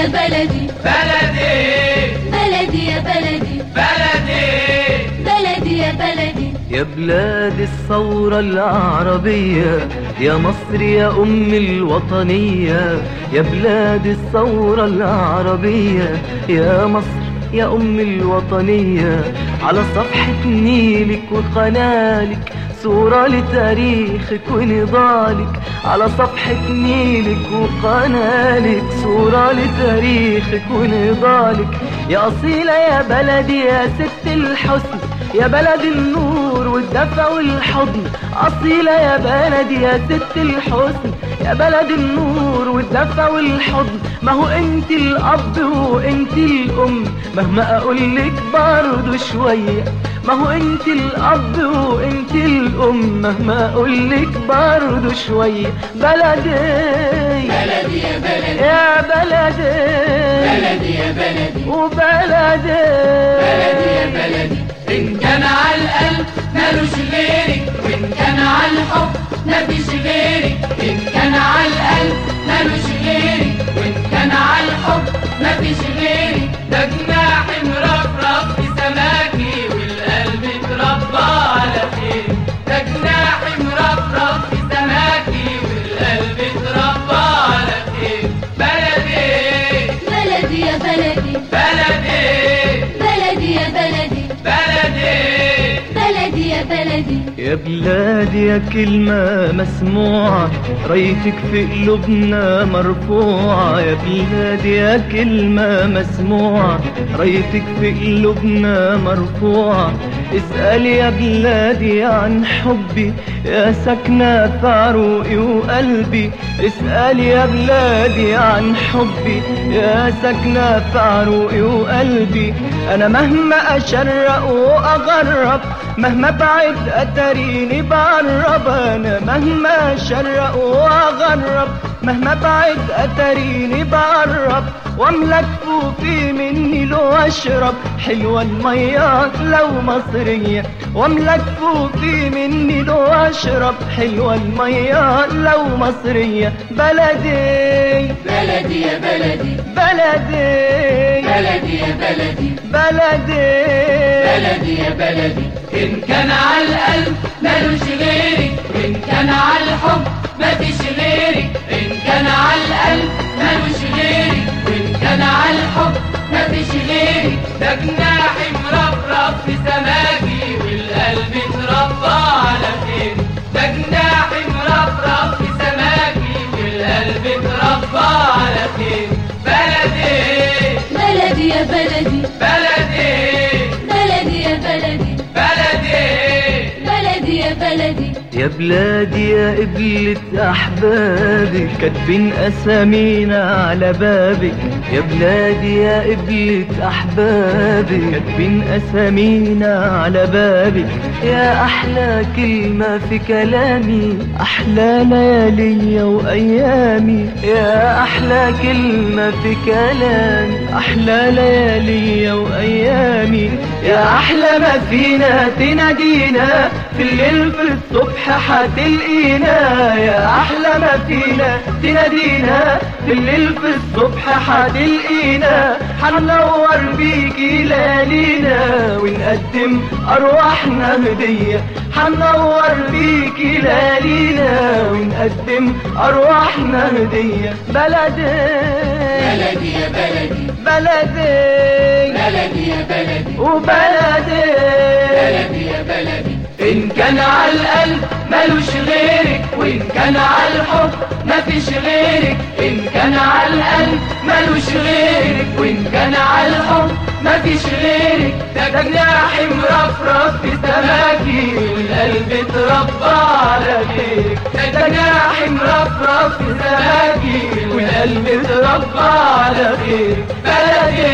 يا بلدي بلدي بلدي يا بلدي بلدي بلدي يا بلدي يا بلاد الثورة العربية يا مصر يا أم الوطنية يا بلاد الثورة العربية يا مصر يا أم الوطنية على صفحة نيلك وقنالك صورة لتاريخك ونضالك على صفحة نيلك وقنالك صورة لتاريخك ونضالك يا أصيلة يا بلدي يا ست الحسن يا بلد النور والدفى والحضن أصيلة يا بلدي يا ست الحسن يا بلد النور والدفى والحضن ما هو انت الأب وانت الأم مهما أقولك برضو شوية ما هو انت الأب وانت الأم مهما أقولك برضو شوية بلدي بلدي يا بلدي يا بلدي بلدي يا بلدي وبلدي بلدي يا بلدي إن كان على القلب مالوش غيرك وإن كان على الحب مفيش غيرك إن كان على القلب مالوش غيرك وإن كان على الحب مفيش غيرك ده جناح مرفرف في سماكي والقلب اتربى على خير ده جناح مرفرف في سماكي والقلب اتربى على خير بلدي بلدي يا بلدي بلدي بلدي يا بلدي بلدي بلدي يا بلدي يا بلادي يا كلمة مسموعة رايتك في قلوبنا مرفوعة يا بلادي يا كلمة مسموعة رايتك في قلوبنا مرفوعة اسأل يا بلادي عن حبي يا سكنة في عروقي وقلبي اسأل يا بلادي عن حبي يا سكنة في عروقي وقلبي أنا مهما أشرق وأغرب مهما بعد أتريني بقرب أنا مهما أشرق وأغرب مهما بعد أتريني بقرب واملك فوقي مني لو أشرب حلوة المية لو مصرية واملك فوقي مني لو أشرب حلوة المية لو مصرية بلدي بلدي يا بلدي بلدي بلدي يا بلدي بلدي بلدي يا بلدي إن كان على القلب مالوش غيرك وإن كان على الحب مفيش غيرك إن كان على القلب مالوش غيرك وإن كان على الحب مفيش غيرك ده جناح مرفرف في سماكي والقلب اتربى على خير ده جناح مرفرف في سماكي والقلب اتربى على خير بلدي بلدي يا بلدي بلدي بلدي يا بلدي بلدي بلدي يا بلدي يا بلادي يا قبلة أحبابك كاتبين أسامينا على بابك يا بلادي يا قبلة أحبابك كاتبين أسامينا على بابك يا أحلى كلمة في كلامي أحلى ليالي وأيامي يا أحلى كلمة في كلامي أحلى ليالي وأيامي يا أحلى ما فينا تنادينا في الليل في الصبح حتلقينا يا أحلى ما فينا تنادينا في الليل في الصبح حتلقينا حننور بيكي ليالينا ونقدم أرواحنا هدية حننور بيكي ليالينا ونقدم أرواحنا هدية بلدي بلدي يا بلدي بلدي بلدي يا بلدي وبلدي بلدي يا بلدي إن كان على القلب ملوش غيرك وإن كان على الحب مفيش غيرك إن كان على القلب ملوش غيرك وإن كان على الحب مفيش غيرك ده ده جناح مرفرف في سماكي والقلب اتربى على غيرك ده ده جناح مرفرف في سماكي والقلب اتربى على غيرك بلدي